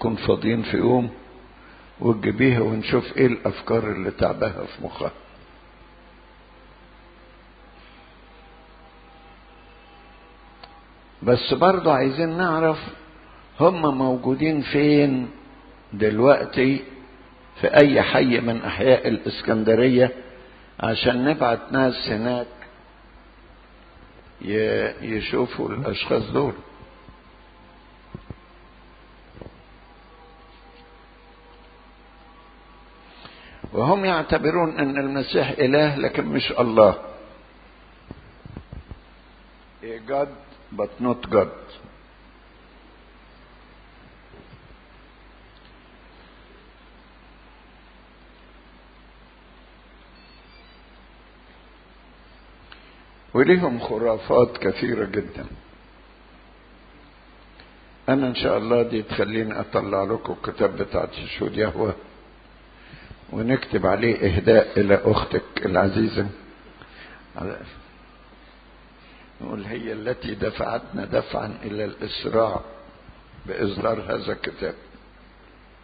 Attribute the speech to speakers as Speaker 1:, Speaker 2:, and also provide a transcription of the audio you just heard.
Speaker 1: نكون فاضيين في يوم وتجيبيها ونشوف ايه الافكار اللي تعبها في مخها بس برضو عايزين نعرف هم موجودين فين دلوقتي في اي حي من احياء الاسكندرية عشان نبعت ناس هناك يشوفوا الاشخاص دول وهم يعتبرون ان المسيح اله لكن مش الله a God but not God وليهم خرافات كثيرة جدا أنا إن شاء الله دي تخليني أطلع لكم الكتاب بتاع شهود يهوه ونكتب عليه إهداء إلى أختك العزيزة نقول هي التي دفعتنا دفعا إلى الإسراع بإصدار هذا الكتاب